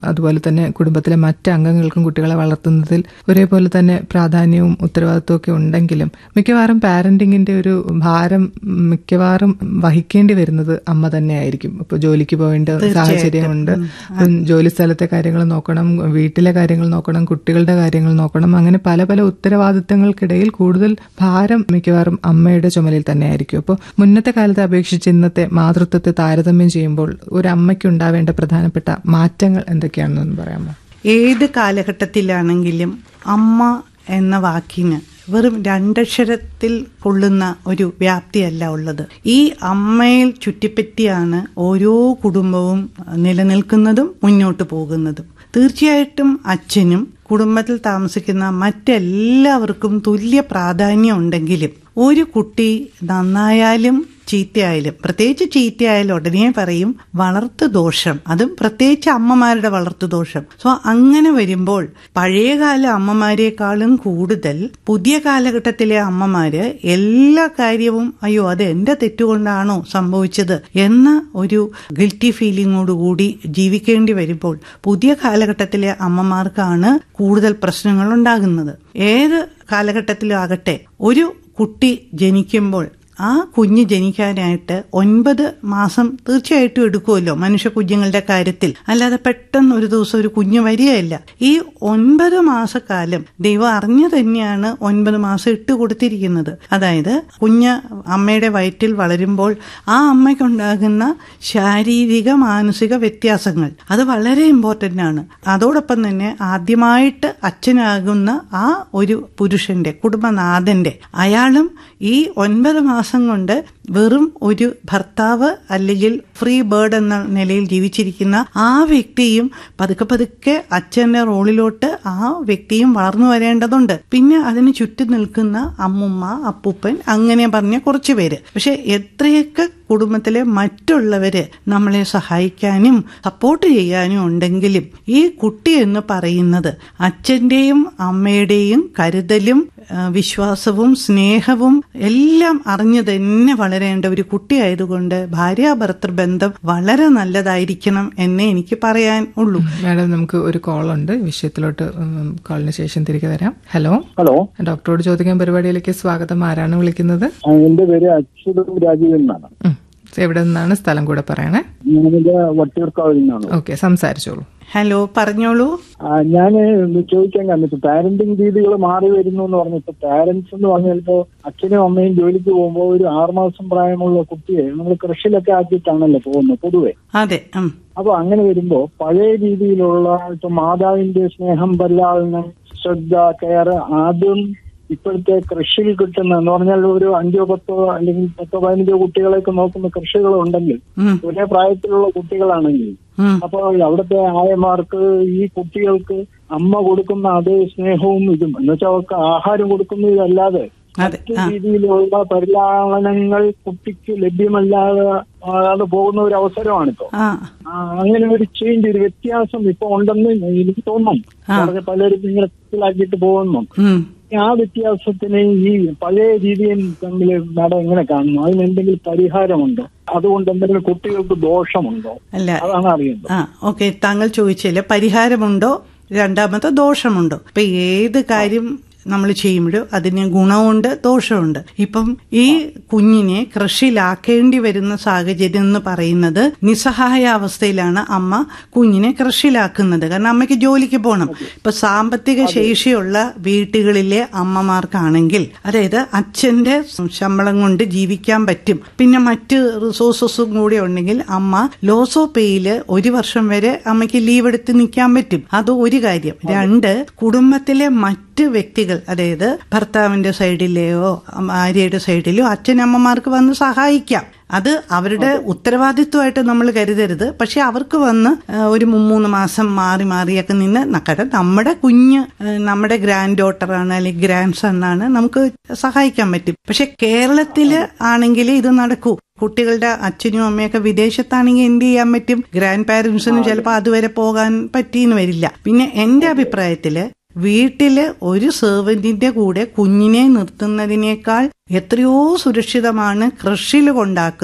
അതുപോലെ തന്നെ കുടുംബത്തിലെ മറ്റ് അംഗങ്ങൾക്കും കുട്ടികളെ വളർത്തുന്നതിൽ ഒരേപോലെ തന്നെ പ്രാധാന്യവും ഉത്തരവാദിത്വവും ഒക്കെ ഉണ്ടെങ്കിലും മിക്കവാറും പാരന്റിങ്ങിന്റെ ഒരു ഭാരം മിക്കവാറും വഹിക്കേണ്ടി വരുന്നത് അമ്മ തന്നെയായിരിക്കും ഇപ്പൊ ജോലിക്ക് പോകേണ്ട സാഹചര്യമുണ്ട് ഉം, ജോലി സ്ഥലത്തെ കാര്യങ്ങൾ നോക്കണം വീട്ടിലെ കാര്യങ്ങൾ നോക്കണം കുട്ടികളുടെ കാര്യങ്ങൾ നോക്കണം അങ്ങനെ പല പല ഉത്തരവാദിത്തങ്ങൾക്കിടയിൽ കൂടുതൽ ഭാരം മിക്കവാറും അമ്മയുടെ ചുമലിൽ തന്നെയായിരിക്കും അപ്പോൾ മുന്നത്തെ കാലത്തെ അപേക്ഷിച്ച് ഇന്നത്തെ മാതൃത്വത്തെ താരതമ്യം ചെയ്യുമ്പോൾ ഒരു അമ്മയ്ക്ക് ഉണ്ടാവേണ്ട പ്രധാനപ്പെട്ട മാറ്റങ്ങൾ എന്തൊക്കെയാണെന്നൊന്ന് പറയാമോ ഏത് കാലഘട്ടത്തിലാണെങ്കിലും അമ്മ എന്ന വാക്കിന് വെറും രണ്ടക്ഷരത്തിൽ കൊള്ളുന്ന ഒരു വ്യാപ്തിയല്ല ഉള്ളത് ഈ അമ്മയിൽ ചുറ്റിപ്പറ്റിയാണ് ഓരോ കുടുംബവും നിലനിൽക്കുന്നതും മുന്നോട്ട് പോകുന്നതും തീർച്ചയായിട്ടും അച്ഛനും കുടുംബത്തിൽ താമസിക്കുന്ന മറ്റെല്ലാവർക്കും തുല്യ പ്രാധാന്യം ഉണ്ടെങ്കിലും ഒരു കുട്ടി നന്നായാലും ചീത്തയായാലും പ്രത്യേകിച്ച് ചീത്തയായാലും ഉടനെ പറയും വളർത്തു ദോഷം അതും പ്രത്യേകിച്ച് അമ്മമാരുടെ വളർത്തു ദോഷം സോ അങ്ങനെ വരുമ്പോൾ പഴയകാല അമ്മമാരെക്കാളും കൂടുതൽ പുതിയ കാലഘട്ടത്തിലെ അമ്മമാര് എല്ലാ കാര്യവും അയ്യോ അത് എന്റെ തെറ്റുകൊണ്ടാണോ സംഭവിച്ചത് എന്ന ഒരു ഗിൽറ്റി ഫീലിംഗോടുകൂടി ജീവിക്കേണ്ടി വരുമ്പോൾ പുതിയ കാലഘട്ടത്തിലെ അമ്മമാർക്കാണ് കൂടുതൽ പ്രശ്നങ്ങൾ ഉണ്ടാകുന്നത് ഏത് കാലഘട്ടത്തിലും ആകട്ടെ ഒരു കുട്ടി ജനിക്കുമ്പോൾ ആ കുഞ്ഞ് ജനിക്കാനായിട്ട് ഒൻപത് മാസം തീർച്ചയായിട്ടും എടുക്കുമല്ലോ മനുഷ്യ കുഞ്ഞുങ്ങളുടെ കാര്യത്തിൽ അല്ലാതെ പെട്ടെന്ന് ഒരു ദിവസം ഒരു കുഞ്ഞ് വരികയല്ല ഈ ഒൻപത് മാസക്കാലം ദൈവം അറിഞ്ഞു തന്നെയാണ് ഒൻപത് മാസം ഇട്ട് കൊടുത്തിരിക്കുന്നത് അതായത് കുഞ്ഞ് അമ്മയുടെ വയറ്റിൽ വളരുമ്പോൾ ആ അമ്മയ്ക്കുണ്ടാകുന്ന ശാരീരിക മാനസിക വ്യത്യാസങ്ങൾ അത് വളരെ ഇമ്പോർട്ടൻ്റ് ആണ് അതോടൊപ്പം തന്നെ ആദ്യമായിട്ട് അച്ഛനാകുന്ന ആ ഒരു പുരുഷന്റെ കുടുംബനാഥന്റെ അയാളും ഈ ഒൻപത് മാസം കൊണ്ട് വെറും ഒരു ഭർത്താവ് അല്ലെങ്കിൽ ഫ്രീ ബേർഡ് എന്ന നിലയിൽ ജീവിച്ചിരിക്കുന്ന ആ വ്യക്തിയും പതുക്കെ പതുക്കെ അച്ഛന്റെ റോളിലോട്ട് ആ വ്യക്തിയും വളർന്നു വരേണ്ടതുണ്ട് പിന്നെ അതിന് ചുറ്റും നിൽക്കുന്ന അമ്മുമ്മ അപ്പൂപ്പൻ അങ്ങനെ പറഞ്ഞ കുറച്ചു പേര് പക്ഷെ എത്രയൊക്കെ കുടുംബത്തിലെ മറ്റുള്ളവര് നമ്മളെ സഹായിക്കാനും സപ്പോർട്ട് ചെയ്യാനും ഉണ്ടെങ്കിലും ഈ കുട്ടി എന്ന് പറയുന്നത് അച്ഛന്റെയും അമ്മയുടെയും കരുതലും ആ, വിശ്വാസവും സ്നേഹവും എല്ലാം അറിഞ്ഞു തന്നെ വളരേണ്ട ഒരു കുട്ടിയായതുകൊണ്ട് ഭാര്യാഭർത്തൃ ബന്ധം വളരെ നല്ലതായിരിക്കണം എന്നേ എനിക്ക് പറയാൻ ഉള്ളൂ മാഡം നമുക്ക് ഒരു കോൾ ഉണ്ട് ഈ വിഷയത്തിലോട്ട് ഉം, കോളിന് ശേഷം തിരികെ വരാം ഹലോ ഹലോ ഡോക്ടറോട് ചോദിക്കാൻ പരിപാടിയിലേക്ക് സ്വാഗതം ആരാണ് വിളിക്കുന്നത് ആ, എന്റെ പേര് അച്യുതം രാജീവ് എന്നാണ് ഉം. എവിടെ നിന്നാണ് സ്ഥലം കൂടെ പറയണേ ഞാനിത് വട്ടിയൂർക്കാവിൽ നിന്നാണ് ഓക്കെ സംസാരിച്ചോളൂ ഹലോ പറഞ്ഞോളൂ ഞാൻ ചോദിക്കാൻ കാരണം ഇപ്പൊ പാരന്റിങ് രീതികൾ മാറി വരുന്നു എന്ന് പറഞ്ഞു ഇപ്പൊ പാരന്റ്സ് എന്ന് പറഞ്ഞാൽ ഇപ്പോ അച്ഛനും അമ്മയും ജോലിക്ക് പോകുമ്പോൾ ഒരു ആറുമാസം പ്രായമുള്ള കുട്ടിയെ നമ്മൾ കൃഷിയിലൊക്കെ ആക്കിയിട്ടാണല്ലോ പോകുന്നത് പൊതുവെ അതെ ഉം. അപ്പൊ അങ്ങനെ വരുമ്പോ പഴയ രീതിയിലുള്ള ഇപ്പൊ മാതാവിന്റെ സ്നേഹം പരിലാളനം ശ്രദ്ധ കെയർ ആദ്യം ഇപ്പോഴത്തെ കൃഷിയിൽ കിട്ടുന്ന എന്ന് പറഞ്ഞാൽ ഒരു അഞ്ചോ പത്തോ അല്ലെങ്കിൽ പത്തോ പതിനഞ്ചോ കുട്ടികളെയൊക്കെ നോക്കുന്ന കൃഷികൾ ഉണ്ടെങ്കിൽ ഉം. ഒരേ പ്രായത്തിലുള്ള കുട്ടികളാണെങ്കിൽ ഉം. അപ്പോൾ അവിടുത്തെ ആയമാർക്ക് ഈ കുട്ടികൾക്ക് അമ്മ കൊടുക്കുന്ന അതേ സ്നേഹവും ഇതും എന്നുവെച്ചാൽ അവർക്ക് ആഹാരം കൊടുക്കുന്നതല്ലാതെ അതെ മറ്റു ആ രീതിയിലുള്ള പരിലാളനങ്ങൾ കുട്ടിക്ക് ലഭ്യമല്ലാതെ അത് പോകുന്ന ഒരു അവസരമാണിപ്പോ ആ ആ, അങ്ങനെ ഒരു ചേഞ്ച് ഒരു വ്യത്യാസം ഇപ്പൊ ഉണ്ടെന്ന് എനിക്ക് തോന്നുന്നു ആ. വളരെ പലരും ഇങ്ങനെ മനസ്സിലാക്കിയിട്ട് പോകുന്നു ഉം. ആ വ്യത്യാസത്തിന് ഈ പഴയ രീതിയും തമ്മിൽ നട എങ്ങനെ കാണുന്നു അതിന് എന്തെങ്കിലും പരിഹാരമുണ്ടോ അതുകൊണ്ട് എന്തെങ്കിലും കുട്ടികൾക്ക് ദോഷമുണ്ടോ അല്ല അതാണ് അറിയുന്നത് ആ ഓക്കെ താങ്കൾ ചോദിച്ചില്ല പരിഹാരമുണ്ടോ രണ്ടാമത്തെ ദോഷമുണ്ടോ ഇപ്പൊ ഏത് കാര്യം നമ്മൾ ചെയ്യുമ്പോഴും അതിന് ഗുണമുണ്ട് ദോഷമുണ്ട് ഇപ്പം ഈ കുഞ്ഞിനെ കൃഷിയിലാക്കേണ്ടി വരുന്ന സാഹചര്യം എന്ന് പറയുന്നത് നിസ്സഹായ അവസ്ഥയിലാണ് അമ്മ കുഞ്ഞിനെ കൃഷിയിലാക്കുന്നത് കാരണം അമ്മയ്ക്ക് ജോലിക്ക് പോകണം ഇപ്പൊ സാമ്പത്തിക ശേഷിയുള്ള വീട്ടുകളിലെ അമ്മമാർക്കാണെങ്കിൽ അതായത് അച്ഛന്റെ ശമ്പളം കൊണ്ട് ജീവിക്കാൻ പറ്റും പിന്നെ മറ്റ് റിസോഴ്സസും കൂടി ഉണ്ടെങ്കിൽ അമ്മ ലോസോ പേയില് ഒരു വർഷം വരെ അമ്മയ്ക്ക് ലീവ് എടുത്ത് നിൽക്കാൻ പറ്റും അത് ഒരു കാര്യം രണ്ട് കുടുംബത്തിലെ മറ്റ് വ്യക്തികൾ അതായത് ഭർത്താവിന്റെ സൈഡിലെയോ ഭാര്യയുടെ സൈഡിലോ അച്ഛനമ്മമാർക്ക് വന്ന് സഹായിക്കാം അത് അവരുടെ ഉത്തരവാദിത്വമായിട്ട് നമ്മൾ കരുതരുത് പക്ഷെ അവർക്ക് വന്ന് ആ, ഒരു മൂന്ന് മാസം മാറി മാറിയൊക്കെ നിന്ന് ന- കാരണം നമ്മുടെ കുഞ്ഞ് ആ, നമ്മുടെ ഗ്രാൻഡ് ഡോട്ടറാണ് അല്ലെങ്കിൽ ഗ്രാൻഡ് സണ്ണാണ് നമുക്ക് സഹായിക്കാൻ പറ്റും പക്ഷെ കേരളത്തില് ആണെങ്കിൽ ഇത് നടക്കൂ കുട്ടികളുടെ അച്ഛനും അമ്മയൊക്കെ വിദേശത്താണെങ്കിൽ എന്ത് ചെയ്യാൻ പറ്റും ഗ്രാൻഡ് പാരന്റ്സിനും ചിലപ്പോൾ അതുവരെ പോകാൻ പറ്റിയെന്ന് വരില്ല പിന്നെ എന്റെ അഭിപ്രായത്തില് വീട്ടില് ഒരു സെർവന്റിന്റെ കൂടെ കുഞ്ഞിനെ നിർത്തുന്നതിനേക്കാൾ എത്രയോ സുരക്ഷിതമാണ് കൃഷിയിൽ കൊണ്ടാക്കുന്നത്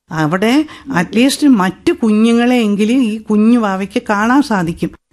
അവിടെ അറ്റ്ലീസ്റ്റ് മറ്റു കുഞ്ഞുങ്ങളെയെങ്കിലും ഈ കുഞ്ഞു വാവയ്ക്ക് കാണാൻ സാധിക്കും